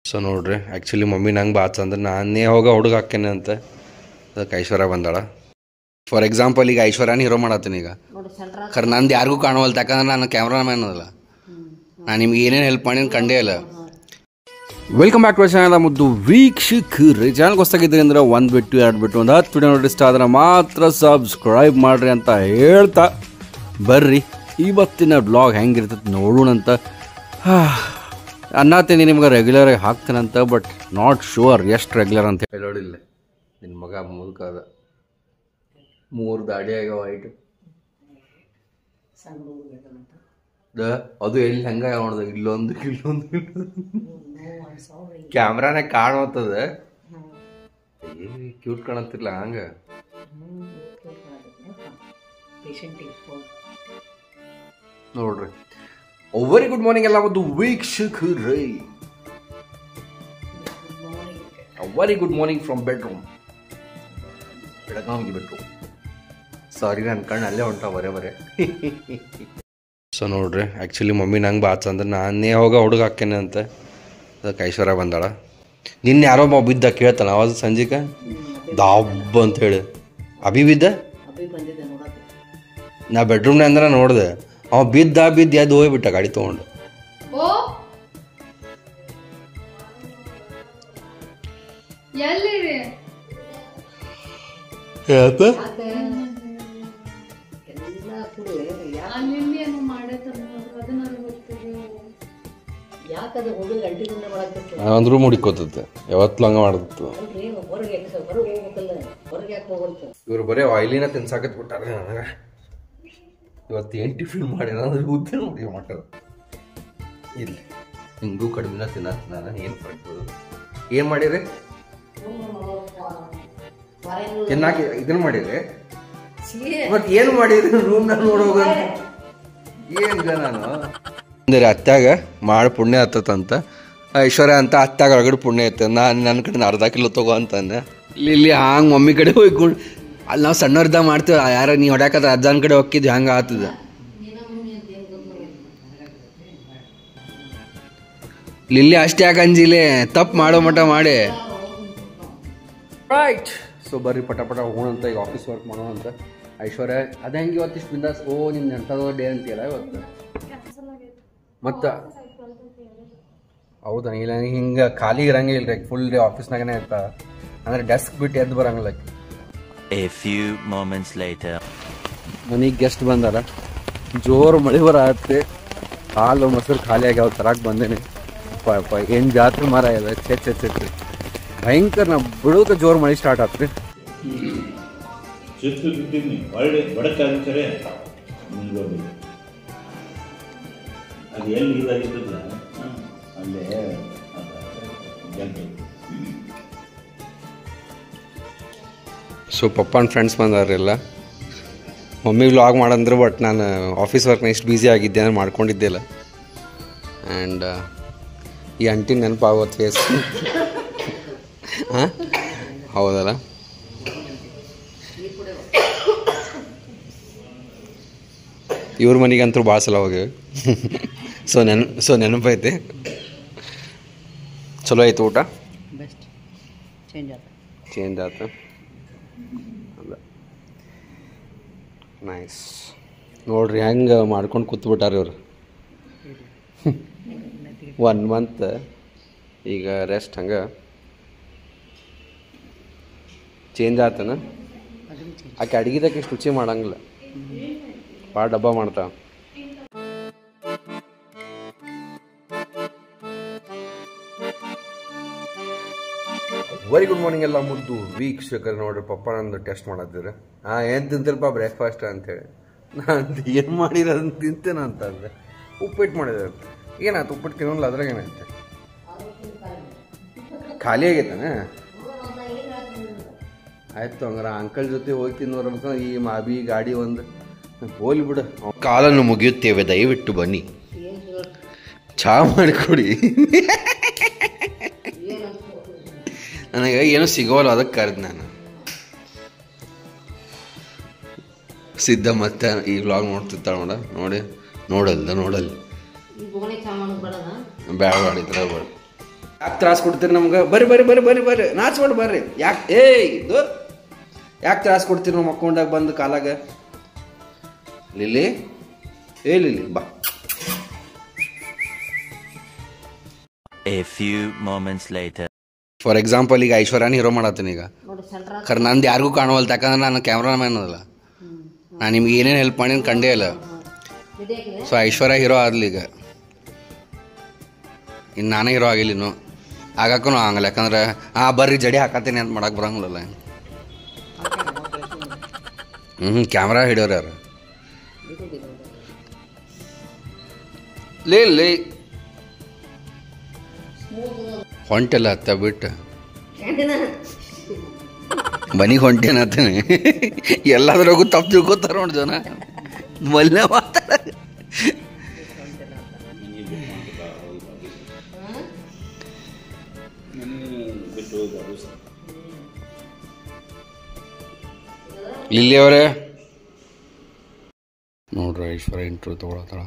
So ನೋಡ್ರಿ actually mummy ನಂಗೆ ಬಾತ್ ಅಂದ್ರೆ ನಾನೇ ಹೋಗ ಹುಡುಗ ಹಾಕೇನೆ ಅಂತ ಅದಕ್ಕೆ ಐಶ್ವರ್ಯ ಬಂದಾಳ ಫಾರ್ ಎಕ್ಸಾಂಪಲ್ ಈಗ ಐಶ್ವರ್ಯನ ಹೀರೋ ಮಾಡತ್ತೀನಿ ಈಗ ಖರೆ ನಂದು ಯಾರಿಗೂ ಕಾಣವಲ್ತು ಯಾಕಂದ್ರೆ ನಾನು ಕ್ಯಾಮ್ರಾಮ್ಯಾನ್ ಅಲ್ಲ ನಾನು ನಿಮ್ಗೆ ಏನೇನು ಹೆಲ್ಪ್ ಮಾಡೀನಿ ಕಂಡೇ ಇಲ್ಲ ವೆಲ್ಕಮ್ ಬ್ಯಾಕ್ ಟು ಚಾನಲ್ ಮುದ್ದು ವೀಕ್ಷಕರೇ ಚಾನಲ್ಗೆ ಹೊಸ್ತಾಗಿದ್ರಿ ಅಂದ್ರೆ ಒಂದು ಬಿಟ್ಟು ಎರಡು ಬಿಟ್ಟು ಒಂದು ಹತ್ತು ವಿಡಿಯೋ ನೋಡಿ ಇಷ್ಟ ಆದ್ರೆ ಮಾತ್ರ ಸಬ್ಸ್ಕ್ರೈಬ್ ಮಾಡ್ರಿ ಅಂತ ಹೇಳ್ತಾ ಬರ್ರಿ ಇವತ್ತಿನ ಬ್ಲಾಗ್ ಹೆಂಗಿರ್ತೈತೆ ನೋಡೋಣಂತ ಅನ್ನತೀನಿ ನಿಮ್ಗೆ ರೆಗ್ಯುಲರಾಗಿ ಹಾಕ್ತೇನಂತ ಬಟ್ ನಾಟ್ ಶೂರ್ ಎಷ್ಟು ರೆಗ್ಯುಲರ್ ಅಂತ ಹೇಳಿ ನೋಡಿಲ್ಲ ನಿನ್ನ ಮಗ ಮುದುಕ ಅದ ಮೂರು ದಾಡಿ ಆಗ ವೈಟ್ ದ ಅದು ಎಲ್ಲಿ ಹೆಂಗ ನೋಡ್ದ ಇಲ್ಲೊಂದು ಇಲ್ಲೊಂದು ಕ್ಯಾಮ್ರಾನ ಕಾಣುತ್ತದ ಕ್ಯೂಟ್ ಕಾಣತ್ತಿಲ್ಲ ಹಂಗ ನೋಡ್ರಿ ವೆರಿ ಗುಡ್ ಮಾರ್ನಿಂಗ್ ಎಲ್ಲ ಒಂದು ವೀಕ್ಷಕರೇ very good morning from bedroom ಬೆಳಗಾವಿಗೆ ಬೆಡ್ರೂಮ್ ಸಾರಿ ನನ್ನ ಕಣ್ಣು ಅಲ್ಲೇ ಹೊಂಟ ಬರೇ ಬರೇ ಸೊ ನೋಡ್ರಿ ಆ್ಯಕ್ಚುಲಿ ಮಮ್ಮಿ ನಂಗೆ ಬಾತ್ ಅಂದ್ರೆ ನಾನೇ ಹೋಗ ಹುಡುಗ ಹಾಕೇನೆ ಅಂತ ಅದಕ್ಕೆ ಐಶ್ವರ್ಯ ಬಂದಾಳ ನಿನ್ನೆ ಯಾರೋ ಒಬ್ಬ ಬಿದ್ದ ಕೇಳ್ತಾನ ಅವಾಗ ಸಂಜಿಕ ದಾಬ್ ಅಂತ ಹೇಳಿ ಅಭಿ ಬಿದ್ದ ನಾ ಬೆಡ್ರೂಮ್ನ ಅಂದ್ರೆ ನೋಡ್ದೆ ಅವ ಬಿದ್ದ ಬಿದ್ದ ಎದ್ದು ಹೋಗ್ಬಿಟ್ಟ ಗಾಡಿ ತೊಗೊಂಡು ಓ ಎಲ್ಲಿರಿ ಅಲ್ಲಿ ಏನು ಮಾಡೈತಲ್ಲ ಅದನ್ನ ಗೊತ್ತಿದೆ ಯಾಕದು ಹುಡುಗ ಗಂಟೆ ಗುಂಡೆ ಮಾಡಕ್ಕೆ ಅಂದ್ರೂ ಮುಡಿಕೋತತ್ತೆ ಯಾವತ್ತೂ ಹಂಗೆ ಮಾಡತ್ತು ಅಲ್ರಿ ಹೊರಗೆ ಹೊರಗೆ ಹೋಗ್ಬೇಕಲ್ಲ ಹೊರಗೆ ಯಾಕೆ ಹೋಗ್ಬರ್ತ ಇವ್ರು ಬರೀ ಆಯಿಲಿನ ತಿನ್ಸಾಕತ್ ಬಿಟ್ಟಾರ ನನಗೆ ಇವತ್ತು ಏನು ಟಿಫಿನ್ ಮಾಡ್ಯಾರ ಅಂದ್ರೆ ಉದ್ದಿನ ನೋಡಿ ಮಾಡ್ಯಾರ ಇಲ್ಲಿ ಹಿಂಗೂ ಕಡಿಮೆನ ತಿನ್ನ ನಾನು ಏನು ಫರಕ್ ಏನು ಮಾಡಿರಿ ತಿನ್ನಾಕ ಇದನ್ನ ಮಾಡಿರಿ ಮತ್ತೆ ಏನು ಮಾಡಿರಿ ರೂಮ್ನಾಗ ನೋಡೋಗ ಏನಿಲ್ಲ ನಾನು ಅಂದ್ರೆ ಅತ್ಯಾಗ ಮಾಡಿ ಪುಣ್ಯ ಹತ್ತತ್ತಂತ ಐಶ್ವರ್ಯ ಅಂತ ಅತ್ಯಾಗ ಹೊರಗಡೆ ಪುಣ್ಯ ಐತೆ ನಾನು ನನ್ನ ಕಡೆ ಅರ್ಧ ಕಿಲೋ ತಗೋ ಅಂತಂದೆ ಇಲ್ಲಿ ಇಲ್ಲಿ ಹಾಂಗೆ ಮಮ್ಮಿ ಕಡೆ ಹೋಗ್ಕೊಂಡು ಅಲ್ಲಿ ನಾವು ಸಣ್ಣವ್ರದಾಗ ಮಾಡ್ತೀವಿ ಯಾರ ನೀ ಹೊಡ್ಯಾಕದ ಅಜ್ಜನ ಕಡೆ ಹೋಗಿದ್ದು ಹಂಗೆ ಆತದ ಲಿಲ್ಲಿ ಅಷ್ಟೇ ಯಾಕೆ ಅಂಜಿಲೆ ತಪ್ಪು ಮಾಡೋ ಮಟ ಮಾಡಿ ರೈಟ್ ಸೊ ಬರ್ರಿ ಪಟ ಪಟ ಹೋಗೋಣಂತ ಈಗ ಆಫೀಸ್ ವರ್ಕ್ ಮಾಡೋಣ ಅಂತ ಐಶ್ವರ್ಯ ಅದೇ ಹೆಂಗೆ ಇವತ್ತು ಇಷ್ಟು ಬಿಂದಾಸ್ ಓ ನಿನ್ನ ಎಂಥದೋ ಡೇ ಅಂತೀಯಲ್ಲ ಇವತ್ತು ಮತ್ತು ಹೌದಾ ಇಲ್ಲ ಹಿಂಗೆ ಖಾಲಿ ಇರಂಗೆ ಇಲ್ಲ ರೀ ಫುಲ್ ಡೇ ಆಫೀಸ್ನಾಗನೇ ಇರ್ತಾ ಅಂದ್ರೆ ಡೆಸ್ಕ್ ಬಿಟ್ಟು ಎದ್ದು ಬರಂಗಿಲ್ಲ ಆಕಿ. A few moments later. ಮನೆಗೆ ಗೆಸ್ಟ್ ಬಂದಾರ ಜೋರು ಮಳೆ ಬರತ್ತೆ ಹಾಲು ಮೊಸರು ಖಾಲಿ ಆಗ್ಯಾವ ತರಾಕ್ ಬಂದೇನೆ ಪಾಪ ಏನು ಜಾತ್ರೆ ಮರ ಇದೆ ಛೆ ಛೆ ಛೆ ಛೆ. ಭಯಂಕರ ನಾ ಬಿಡೋಕೆ ಜೋರು ಮಳೆ ಸ್ಟಾರ್ಟ್ ಆತ್ರಿ ಸುತ್ತು ಬಿಟ್ಟಿದ್ದೀನಿ ಒಳ್ಳೆ ಬಡಕಾಗಿರ್ತಾರೆ ಮುಂದೋಗಿ ಅದು ಎಲ್ಲಿ ಇದಾಗಿದ್ದಲ್ಲ ಅಲ್ಲೇ ಜಂಪ್ ಸೊ ಪಪ್ಪನ ಫ್ರೆಂಡ್ಸ್ ಬಂದಾರೆಲ್ಲ ಮಮ್ಮಿ ವ್ಲಾಗ್ ಮಾಡಂದ್ರೆ ಬಟ್ ನಾನು ಆಫೀಸ್ ವರ್ಕ್ನ ಇಷ್ಟು ಬ್ಯುಸಿ ಆಗಿದ್ದೆ ಅಂದ್ರೆ ಮಾಡ್ಕೊಂಡಿದ್ದಿಲ್ಲ ಆ್ಯಂಡ್ ಈ ಅಂಟಿ ನೆನಪಾಗೋದು ಫೇಸ್ ಹಾಂ ಹೌದಲ್ಲ ಇವ್ರ ಮನೆಗಂತೂ ಭಾಳ ಸಲ ಹೋಗಿವಿ ಸೊ ನೆನ ಸೊ ನೆನಪೈತೆ ಚಲೋ ಆಯ್ತು ಊಟ ಬೆಸ್ಟ್ ಚೇಂಜ್ ಆತ ಚೇಂಜ್ ಆಯ್ತು ಅದ ನೈಸ್ ನೋಡ್ರಿ ಹೆಂಗೆ ಮಾಡ್ಕೊಂಡು ಕೂತ್ಬಿಟ್ಟಾರ ಇವ್ರು ಒನ್ ಮಂತ್ ಈಗ ರೆಸ್ಟ್ ಹಂಗೆ ಚೇಂಜ್ ಆತನ ಆಕೆ ಅಡಿಗೆದಾಗ ಇಷ್ಟು ರುಚಿ ಮಾಡಂಗಿಲ್ಲ ಭಾಳ ಡಬ್ಬ ಮಾಡ್ತಾವ ವೆರಿ ಗುಡ್ ಮಾರ್ನಿಂಗ್ ಎಲ್ಲ ಮುದ್ದು ವೀಕ್ಷಕರು ನೋಡ್ರಿ ಪಪ್ಪ ನಂದು ಟೆಸ್ಟ್ ಮಾಡತ್ತಿದ್ರು ಹಾಂ ಏನು ತಿಂತಿರಪ್ಪ ಬ್ರೇಕ್ಫಾಸ್ಟ್ ಅಂತೇಳಿ ನಾನು ಏನು ಮಾಡಿರ ಅದನ್ನ ತಿಂತೇನೆ ಅಂತ ಅಂದೆ ಉಪ್ಪಿಟ್ಟು ಮಾಡಿದ್ರೆ ಏನಾಯ್ತು ಉಪ್ಪಿಟ್ಟು ತಿನ್ನೋಲ್ಲ ಅದ್ರಾಗ ಏನಾಯ್ತು ಖಾಲಿ ಆಗೈತಾನೆ ಆಯ್ತು ಹಂಗಾರ ಅಂಕಲ್ ಜೊತೆ ಹೋಗಿ ತಿನ್ನೋರ್ಬೇಕು ಈ ಮಾಬಿ ಗಾಡಿ ಒಂದು ಹೋಲಿ ಬಿಡು ಕಾಲನ್ನು ಮುಗಿಯುತ್ತೇವೆ ದಯವಿಟ್ಟು ಬನ್ನಿ ಚಹಾ ಮಾಡಿಕೊಡಿ ನನಗೆ ಏನೂ ಸಿಗೋಲ್ಲ ಅದಕ್ಕೆ ಕರೆದು ನಾನು ಸಿದ್ಧ ಮತ್ತೆ ಈ ವ್ಲಾಗ್ ನೋಡ್ತಿರ್ತಾಳೆ ನೋಡ ನೋಡಿ ನೋಡಲ್ಲ ನೋಡಲ್ಲ ಈ ಬೋಣಿ ಚಾ ಮಾಡೋದು ಬೇಡನ ಬ್ಯಾಡ ಮಾಡಿದ್ರ ಬೇಡ ಯಾಕೆ ತ್ರಾಸ ಕೊಡ್ತೀರಿ ನಮ್ಗೆ ಬರ್ರಿ ಬರ್ರಿ ಬರ್ರಿ ಬರ್ರಿ ಬರ್ರಿ ನಾಚ್ಬೇಡ ಬರ್ರಿ ಯಾಕೆ ಏಯ್ ಇದು ಯಾಕೆ ತ್ರಾಸ ಕೊಡ್ತೀರಿ ನಾವು ಮಕ್ಕೊಂಡಾಗ ಬಂದು ಕಾಲಾಗ ಲಿಲ್ಲಿ ಏ ಲಿಲ್ಲಿ ಬಾ A few moments later. For example ಈಗ ಐಶ್ವರ್ಯಾನ ಹೀರೋ ಮಾಡತ್ತೀನಿ ಈಗ ನೋಡಿ ಸೆಂಟ್ರ ಖರೆ ನಂದು ಯಾರಿಗೂ ಕಾಣವಲ್ತು ಯಾಕಂದ್ರೆ ನಾನು ಕ್ಯಾಮ್ರಾಮ್ಯಾನ್ ಅಲ್ಲ ನಾನು ನಿಮ್ಗೆ ಏನೇನು ಹೆಲ್ಪ್ ಮಾಡೀನಿ ಕಂಡೇ ಇಲ್ಲ ಹಿಡಿಯಕ್ಕೆ ಸೊ ಐಶ್ವರ್ಯ ಹೀರೋ ಆದ್ಲಿ ಈಗ ಇನ್ನು ನಾನೇ ಹೀರೋ ಆಗಿಲ್ಲ ಇನ್ನು ಆಗಾಕೂ ಆಗಲ್ಲ ಯಾಕಂದ್ರೆ ಆ ಬರ್ರಿ ಜಡಿ ಹಾಕತ್ತೀನಿ ಅಂತ ಮಾಡಕ್ಕೆ ಬರಂಗಿಲ್ಲಲ್ಲ ಹ್ಞೂ ಕ್ಯಾಮ್ರಾ ಹಿಡಿಯೋರು ಯಾರು ಲೇ ಲೇ ಹೊಂಟೆಲ್ಲ ಹತ್ತ ಬಿಟ್ಟು ಮನಿಗೆ ಹೊಂಟೇನತ್ತೀನಿ ಎಲ್ಲದ್ರಾಗೂ ತಪ್ಪು ತಿಳ್ಕೊತಾರ ನೋಡಿ ಜನ ಮಲ್ಲೆ ಮಾತಾಡ ಲಿಲ್ಲಿ ಅವರೇ ನೋಡ್ರಿ ಐಶ್ವರ್ಯ ಇಂಟ್ರ್ಯೂ ತಗೊಳತ್ತಾಳ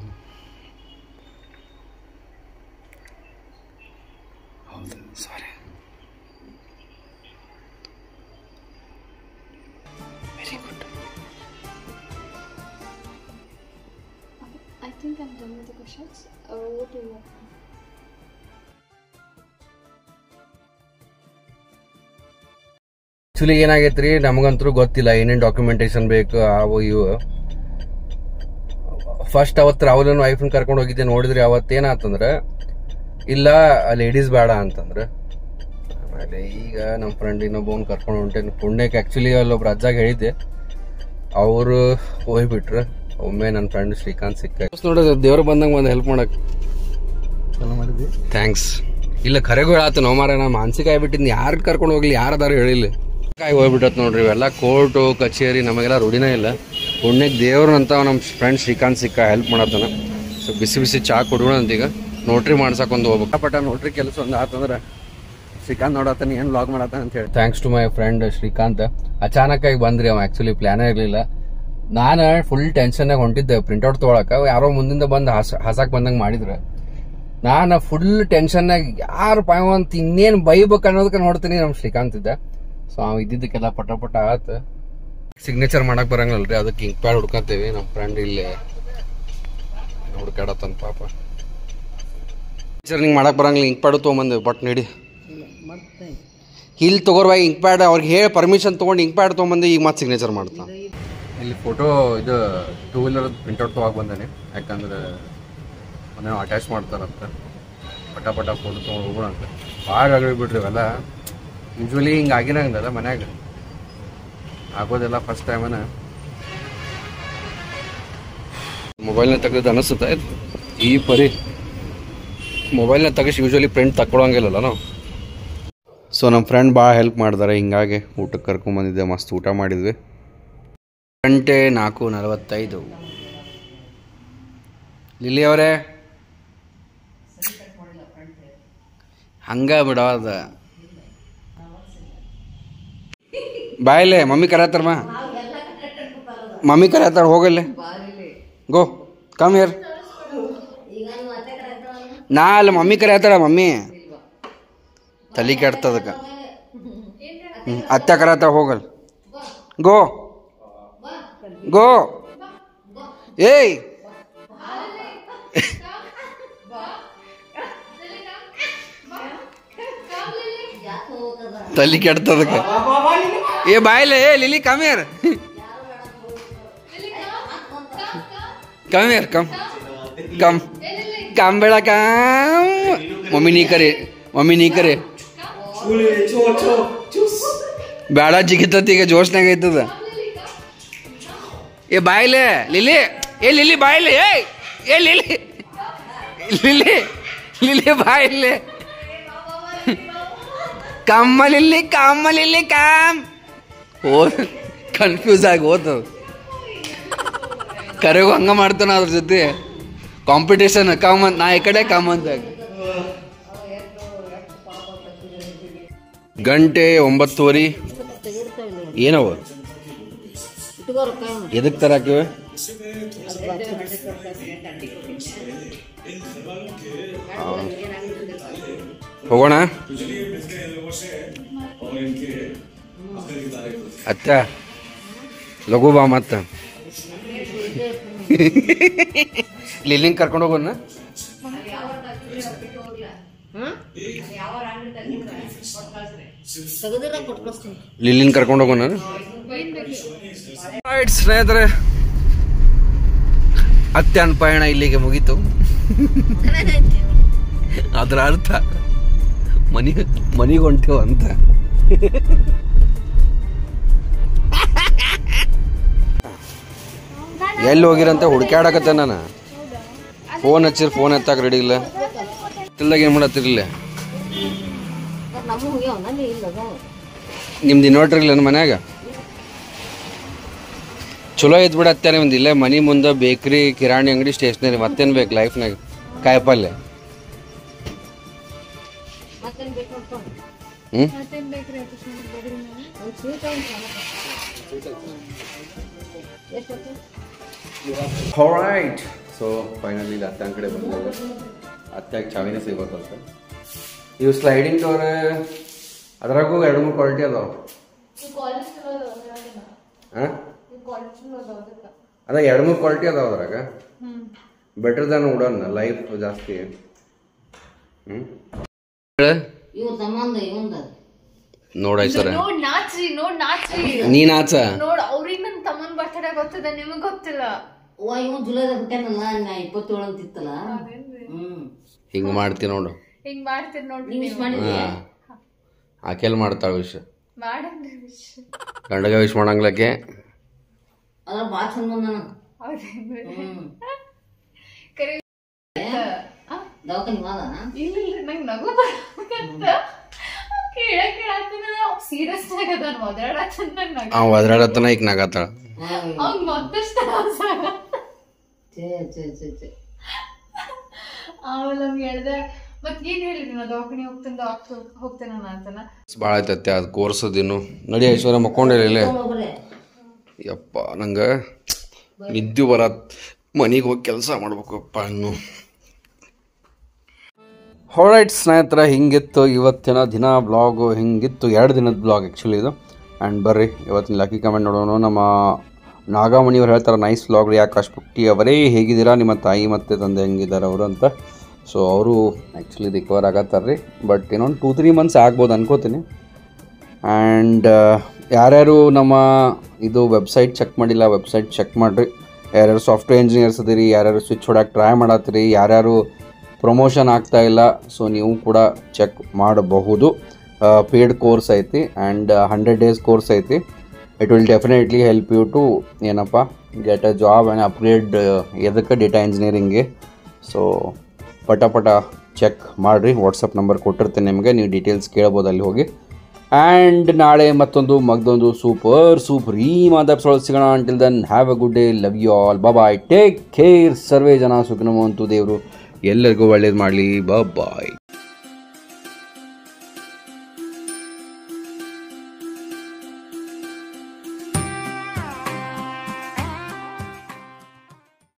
ಹೌದು sorry very good I think I'm done with the questions. Uh, what do you want? Actually ಏನಾಗೈತೆ ರೀ ನಮಗಂತೂ ಗೊತ್ತಿಲ್ಲ ಏನೇನು ಡಾಕ್ಯುಮೆಂಟೇಶನ್ ಬೇಕು ಅವು ಇವು ಫಸ್ಟ್ ಅವತ್ತು ರಾಹುಲನ್ ವೈಫ್ನ ಕರ್ಕೊಂಡು ಹೋಗಿದ್ದೆ ನೋಡಿದ್ರಿ ಅವತ್ತು ಏನಾತಂದ್ರೆ ಇಲ್ಲ ಲೇಡೀಸ್ ಬೇಡ ಅಂತಂದ್ರೆ ಆಮೇಲೆ ಈಗ ನಮ್ಮ ಫ್ರೆಂಡ್ ಇನ್ನೊಬ್ಬವ್ನ ಕರ್ಕೊಂಡು ಹೊಂಟೇನು ಪುಣ್ಯಕ್ಕೆ ಆ್ಯಕ್ಚುಲಿ ಅಲ್ಲೊಬ್ರು ಅಜ್ಜಾಗ ಹೇಳಿದ್ದೆ ಅವರು ಹೋಗ್ಬಿಟ್ರು ಒಮ್ಮೆ ನನ್ನ ಫ್ರೆಂಡ್ ಶ್ರೀಕಾಂತ್ ಸಿಕ್ಕ ನೋಡೋದು ದೇವ್ರು ಬಂದಂಗೆ ಒಂದು ಹೆಲ್ಪ್ ಮಾಡಕ್ ಥ್ಯಾಂಕ್ಸ್ ಇಲ್ಲ ಖರೆಗೂ ಹೇಳಾತು ನಾವು ಮಾರ ನಾ ಮಾನಸಿಕ ಆಗ್ಬಿಟ್ಟಿದ್ನಿ ಯಾರು ಕರ್ಕೊಂಡು ಹೋಗ್ಲಿ ಯಾರದಾರು ಹೇಳಿಲ್ಲ ಕಾಯಿ ಹೋಗ್ಬಿಟ್ಟತ್ ನೋಡ್ರಿ ಇವೆಲ್ಲ ಕೋರ್ಟು ಕಚೇರಿ ನಮಗೆಲ್ಲ ರೂಢಿನೇ ಇಲ್ಲ ಪುಣ್ಯಕ್ಕೆ ದೇವ್ರನ್ನಂತ ನಮ್ಮ ಫ್ರೆಂಡ್ ಶ್ರೀಕಾಂತ್ ಸಿಕ್ಕ ಹೆಲ್ಪ್ ಮಾಡತ್ತಾನ ಸೊ ಬಿಸಿ ಬಿಸಿ ಚಾ ಕೊಡೋಣ ಅಂತ ಈಗ ನೋಟ್ರಿ ಮಾಡ್ಸಕ್ಕೆ ಒಂದು ಹೋಗ್ಬೇಕು ಪಟ ನೋಟ್ರಿ ಕೆಲಸ ಒಂದು ಆತಂದ್ರೆ ಶ್ರೀಕಾಂತ್ ನೋಡತ್ತಾನ ಏನು ಲಾಗ್ ಮಾಡತ್ತಾನ ಅಂತ ಹೇಳಿ thanks to my friend Srikanth ಅಚಾನಕ್ ಆಗಿ ಬಂದ್ರಿ ಅವ ಆಕ್ಚುಲಿ ಪ್ಲಾನೇ ಇರಲಿಲ್ಲ ನಾನು ಫುಲ್ ಟೆನ್ಷನ್ನಾಗ ಹೊಂಟಿದ್ದೆ ಪ್ರಿಂಟ್ಔಟ್ ತೊಗೊಳಕ ಯಾರೋ ಮುಂದಿಂದ ಬಂದು ಹಸ ಹಸಾಕ್ ಬಂದಂಗೆ ಮಾಡಿದ್ರೆ ನಾನು ಫುಲ್ ಟೆನ್ಷನ್ನಾಗ ಯಾರು ಪಾಯ ಅಂತ ಇನ್ನೇನು ಬೈಬೇಕು ಅನ್ನೋದಕ್ಕೆ ನೋಡ್ತೀನಿ ನಮ್ಮ ಶ್ರೀಕಾಂತ್ ಇದ್ದ ಸೊ ಅವ್ ಇದ್ದಿದ್ದಕ್ಕೆಲ್ಲ ಪಟ ಪಟ ಆತ ಸಿಗ್ನೇಚರ್ ಮಾಡಕ್ ಬರಂಗಲ್ರಿ ಅದಕ್ಕೆ ಇಂಕ್ ಪ್ಯಾಡ್ ಹುಡ್ಕತ್ತೇವಿ ನಮ್ಮ ಫ್ರೆಂಡ್ ಇಲ್ಲೇ ಹುಡ್ಕಾಡತ್ತನ್ ಪಾಪ ಸಿಗ್ನೇಚರ್ ನಿಂಗೆ ಮಾಡಕ್ ಬರಂಗಿಲ್ಲ ಇಂಕ್ ಪ್ಯಾಡು ತೊಗೊಂಬಂದೇವಿ ಬಟ್ ನೀಡಿ ಮತ್ತೆ ಇಲ್ಲಿ ತಗೋರ್ವಾ ಇಂಕ್ ಪ್ಯಾಡ್ ಅವ್ರಿಗೆ ಹೇಳಿ ಪರ್ಮಿಷನ್ ತೊಗೊಂಡು ಇಂಕ್ ಪ್ಯಾಡ್ ತೊಗೊಂಬಂದು ಈಗ ಮತ್ತೆ ಸಿಗ್ನೇಚರ್ ಮಾಡ್ತಾನೆ ಇಲ್ಲಿ ಫೋಟೋ ಇದು ಟೂ ವೀಲರ್ ಪ್ರಿಂಟ್ಔಟ್ ತೊಗೊಳಕ್ ಬಂದಾನೆ ಯಾಕಂದ್ರೆ ಮನೆ ಅಟ್ಯಾಚ್ ಮಾಡ್ತಾರಂತ ಪಟ ಪಟ ಫೋಟೋ ತೊಗೊಂಡು ಹೋಗೋಣ ಅಂತ ಭಾಳ ರಗಡಿ ಬಿಡ್ರಿ ಇವೆಲ್ಲ ಯೂಶ್ವಲಿ ಹಿಂಗೆ ಆಗಿರಂಗಲ್ಲ ಮನ್ಯಾಗ ಆಗೋದೆಲ್ಲ ಫಸ್ಟ್ ಟೈಮನ ಮೊಬೈಲ್ನ ತೆಗೆದು ಅನಿಸುತ್ತೆ ಈ ಪರಿ ಮೊಬೈಲ್ನ ತೆಗಿಸಿ ಯೂಶ್ವಲಿ ಪ್ರಿಂಟ್ ತಗೊಳಂಗಿಲ್ಲಲ್ಲ ನಾವು ಸೊ ನಮ್ಮ ಫ್ರೆಂಡ್ ಭಾಳ ಹೆಲ್ಪ್ ಮಾಡಿದಾರೆ ಹಿಂಗಾಗಿ ಊಟಕ್ಕೆ ಕರ್ಕೊಂಬಂದಿದ್ದೆ ಮಸ್ತ್ ಊಟ ಮಾಡಿದ್ವಿ ಗಂಟೆ ನಾಲ್ಕು ನಲವತ್ತೈದು ಲಿಲಿ ಅವರೇ ಹಂಗ ಬಿಡೋದ ಬಾಯಲ್ಲೇ ಮಮ್ಮಿ ಕರೆಯತ್ತಾರ ಮಾ ಮಮ್ಮಿ ಕರೆಯತ್ತಾರ ಹೋಗಲ್ಲೇ ಗೋ ಕಮ್ ಹಿಯರ್ ನಾ ಅಲ್ಲ ಮಮ್ಮಿ ಕರೆಯತ್ತಾರ ಮಮ್ಮಿ ತಲೆ ಕೆಡ್ತದಕ್ಕೆ ಹ್ಞೂ ಅತ್ತೆ ಕರೆಯತ್ತಾರ ಹೋಗಲ್ ಗೋ ಗೋ ಏಯ್ ತಲೆ ಕೆಡ್ತದಕ್ಕೆ ಏ ಬಾಯ್ಲೆ ಏ ಲಿಲಿ ಕಮ್ ಯಾರ್ ಕಮ್ ಯಾರ್ ಕಮ್ ಕಮ್ ಕಮ್ ಬೇಡ ಕಮ್ ಮಮ್ಮಿ ನೀ ಕರೆ ಮಮ್ಮಿ ನೀ ಕರೆ ಬೇಡ ಜಿಗಿತತಿ ಈಗ ಜೋಶ್ನಾಗ ಐತದ ಏ ಬಾಯ್ಲೆ ಲಿಲಿ ಏ ಲಿಲಿ ಬಾಯ್ಲೆ ಏ ಏ ಲಿಲಿ ಲಿಲಿ ಲಿಲಿ ಬಾಯ್ಲೆ ಕಮ್ಮಲಿಲ್ಲಿ ಕಮ್ಮಲಿಲ್ಲಿ ಕಾಮ್ ಓ ಕನ್ಫ್ಯೂಸ್ ಆಗಿ ಹೋತು ಕರೆಗೂ ಹಂಗ ಮಾಡ್ತಾನ ಅದ್ರ ಜೊತೆ ಕಾಂಪಿಟೇಷನ್ ಕಮ್ ಅಂತ ನಾ ಈ ಕಡೆ ಕಮ್ ಅಂತ ಗಂಟೆ ಒಂಬತ್ತುವರೆ ಏನವ ಇಟ್ಕೋ ರೊಕ್ಕ ಎದಕ್ ತರಾಕಿವೆ ಹೋಗೋಣ ಅತ್ತ ಲಘು ಬಾ ಮತ್ತ ಲಿಲ್ಲಿಂಗ್ ಕರ್ಕೊಂಡು ಹೋಗೋಣ ತೆಗೆದಿರ ಕೊಟ್ಟು ಕಳಿಸ್ತೀನಿ ಲಿಲ್ಲಿನ್ ಕರ್ಕೊಂಡು ಹೋಗೋಣ ರೈಟ್ ಸ್ನೇಹಿತರೆ ಅತ್ಯನ್ ಪಯಣ ಇಲ್ಲಿಗೆ ಮುಗೀತು ಅದರ ಅರ್ಥ ಮನಿ ಮನಿಗೆ ಹೊಂಟೇವ ಅಂತ ಎಲ್ಲಿ ಹೋಗಿರಂತ ಹುಡ್ಕ್ಯಾಡಕತ್ತೆ ನಾನು ಫೋನ್ ಹಚ್ಚಿರ್ ಫೋನ್ ಎತ್ತಾಕ ರೆಡಿ ಇಲ್ಲ ತಿಲ್ದಾಗ ಏನು ಮಾಡತ್ತಿರ್ಲಿಲ್ಲ ನಮ್ಮ ಹೋಗ್ಯಾವ ನಲ್ಲಿ ಇಲ್ಲ ಅದು ನಿಮ್ದು ಇನ್ವರ್ಟರ್ ಇಲ್ಲ ಮನ್ಯಾಗ ಚಲೋ ಐತ್ ಬಿಡ ಅತ್ಯಾರೆ ಒಂದು ಇಲ್ಲೇ ಮನಿ ಮುಂದೆ ಬೇಕ್ರಿ ಕಿರಾಣಿ ಅಂಗಡಿ ಸ್ಟೇಷನರಿ ಮತ್ತೇನು ಬೇಕು ಲೈಫ್ನಾಗ ಕಾಯಿಪಲ್ಯ ಮತ್ತೇನು ಬೇಕು ನೋಡ್ಕೊಂಡು ಹ್ಞೂ ಮತ್ತೇನ್ ಬೇಕ್ರಿ ಆಯ್ತು ಸುಮ್ನೆ ಬರೀ ನಾವು. ಒಂದು ಸ್ವೀಟ್ ಎಷ್ಟು ರೈಟ್ ಸೊ ಫೈನಲಿ ಇಲ್ಲಿ ಅತ್ತನ ಕಡೆ ಬಂದಿದ್ದೇವೆ ಅತ್ಯಾಗ ಚಾವಿನೇ ಸಿಗೋತ್ತಂತ ಇವು ಸ್ಲೈಡಿಂಗ್ ಡೋರ್ ಅದ್ರಾಗೂ ಎರಡು ಮೂರು ಕ್ವಾಲಿಟಿ ಅದಾವ ಹಾಂ ಅದ ಎರಡು ಮೂರು ಕ್ವಾಲಿಟಿ ಅದಾವ ಅದ್ರಾಗ ಬೆಟರ್ ದನ್ ಉಡನ್ ಲೈಫ್ ಜಾಸ್ತಿ ಹ್ಞೂ ಇವು ತಮ್ಮಂದ ಇವಂದ ನೋಡಾಯ್ ಸರ ನೋಡ್ ನಾಚ್ರಿ ನೋಡ್ ನಾಚ್ರಿ ನೀನ್ ಆಚ ನೋಡ್ ಅವ್ರಿಗೆ ನನ್ ತಮ್ಮನ್ ಬರ್ತಡೇ ಗೊತ್ತದ ನಿಮಗ್ ಗೊತ್ತಿಲ್ಲ ಅವ್ವ ಇವ್ ಜುಲೈದಾಗ ಹುಟ್ಟ್ಯಾನಲ್ಲ ನಾ ಇಪ್ಪತ್ತೇಳು ಅಂತ ಇತ್ತಲ್ಲ ಹ್ಮ್ ಹಿಂಗೆ ಮಾಡ್ತೀನಿ ನೋಡು ಹಿಂಗ್ ಮಾಡ್ತೀರಿ ನೋಡ್ರಿ ನೀವು ವಿಶ್ ಮಾಡಿದ್ರಿ ಹಾಂ ಆಕೆಲ್ ಮಾಡ್ತಾಳ ವಿಷ ಮಾಡಂದ್ರಿ ವಿಶ್ ಗಂಡಗ ವಿಶ್ ಮಾಡಂಗ್ಲಕ್ಕೆ ಅದ್ರ ಭಾಳ ಚಂದ ಬಂದ ಹೌದೇನ್ರಿ ಹ್ಮ್ ಕರೆ ದವಾಖಾನಿ ಹೋದ ಇಲ್ಲ ಇಲ್ಲ ನಂಗ್ ನಗು ಬರಕತ್ತ ಕೇಳಕ್ ಕೇಳತ್ತಿನ ಸೀರಿಯಸ್ ಆಗದ ಮೊದಲಾಡತ್ತಂತ ನಂಗ್ ನಗು ಅವ್ ಅದ್ರಾಡತನ ಈಗ ನಗಾತಾಳ ಅವ್ನ್ ಮತ್ತಷ್ಟು ಛೇ ಛೇ ಛೇ ಛೇ ಆಮೇಲೆ ಅವ್ನ್ ಹೇಳ್ದೆ ಮತ್ ಏನ್ ಹೇಳಿದ್ರಿ ನಾ ದವಾಖಾನೆ ಹೋಗ್ತೇನೆ ದವಾಖಾನೆ ಹೋಗ್ತೇನೆ ನಾನು ಅಂತನ ಭಾಳ ಐತತ್ತೆ ಅದು ಕೋರ್ಸದಿನ್ನು ನಡಿ ಐಶ್ವರ್ಯ ಮಕ್ಕೊಂಡಿರಲಿಲ್ಲ ಒಬ್ಬರೇ ಯಪ್ಪ ನಂಗೆ ನಿದ್ದೆ ಬರತ್ ಮನೆಗೆ ಹೋಗಿ ಕೆಲಸ ಮಾಡ್ಬೇಕಪ್ಪ ಇನ್ನು ಹೊರೈಟ್ ಸ್ನೇಹಿತರ ಹಿಂಗಿತ್ತು ಇವತ್ತಿನ ದಿನ ಬ್ಲಾಗು ಹಿಂಗಿತ್ತು ಎರಡು ದಿನದ ಬ್ಲಾಗ್ ಆ್ಯಕ್ಚುಲಿ ಇದು ಆ್ಯಂಡ್ ಬರ್ರಿ ಇವತ್ತಿನ ಲಕ್ಕಿ ಕಮೆಂಟ್ ನೋಡೋಣ ನಮ್ಮ ನಾಗಾಮಣಿಯವ್ರು ಹೇಳ್ತಾರೆ ನೈಸ್ ಬ್ಲಾಗ್ ಆಕಾಶ್ ಪುಟ್ಟಿ ಅವರೇ ಹೇಗಿದ್ದೀರಾ ನಿಮ್ಮ ತಾಯಿ ಮತ್ತು ತಂದೆ ಹೆಂಗಿದ್ದಾರೆ ಅವರು ಅಂತ ಸೊ ಅವರು ಆ್ಯಕ್ಚುಲಿ ರಿಕವರ್ ಆಗತ್ತಾರ ರೀ ಬಟ್ ಇನ್ನೊಂದು ಟೂ ತ್ರೀ ಮಂತ್ಸ್ ಆಗ್ಬೋದು ಅನ್ಕೋತೀನಿ ಆ್ಯಂಡ್ ಯಾರ್ಯಾರು ನಮ್ಮ ಇದು ವೆಬ್ಸೈಟ್ ಚೆಕ್ ಮಾಡಿಲ್ಲ ವೆಬ್ಸೈಟ್ ಚೆಕ್ ಮಾಡಿರಿ ಯಾರ್ಯಾರು ಸಾಫ್ಟ್ವೇರ್ ಇಂಜಿನಿಯರ್ಸ್ ಅದೀರಿ ಯಾರ್ಯಾರು ಸ್ವಿಚ್ ಹೊಡಕ್ಕೆ ಟ್ರೈ ಮಾಡತ್ತೀರಿ ಯಾರ್ಯಾರು ಪ್ರಮೋಷನ್ ಆಗ್ತಾ ಇಲ್ಲ ಸೊ ನೀವು ಕೂಡ ಚೆಕ್ ಮಾಡಬಹುದು ಪೇಯ್ಡ್ ಕೋರ್ಸ್ ಐತಿ ಆ್ಯಂಡ್ ಹಂಡ್ರೆಡ್ ಡೇಸ್ ಕೋರ್ಸ್ ಐತಿ it will definitely help you to ಏನಪ್ಪ get a job and upgrade ಎದಕ್ಕೆ ಡೇಟಾ ಇಂಜಿನಿಯರಿಂಗ್ಗೆ ಸೊ ಪಟ ಪಟ ಚೆಕ್ ಮಾಡಿರಿ ವಾಟ್ಸಪ್ ನಂಬರ್ ಕೊಟ್ಟಿರ್ತೇನೆ ನಿಮಗೆ ನೀವು ಡೀಟೇಲ್ಸ್ ಕೇಳ್ಬೋದು ಅಲ್ಲಿ ಹೋಗಿ ಆ್ಯಂಡ್ ನಾಳೆ ಮತ್ತೊಂದು ಮಗ್ದೊಂದು ಸೂಪರ್ ಸೂಪರ್ ಈ ಮಾತಾಡ್ಸೋಳು ಸಿಗೋಣ until then have a good day love you all bye take care ಸರ್ವೇ ಜನ ಸುಖನಮಂತು ದೇವರು ಎಲ್ಲರಿಗೂ ಒಳ್ಳೇದು ಮಾಡಲಿ ಬಾಯ್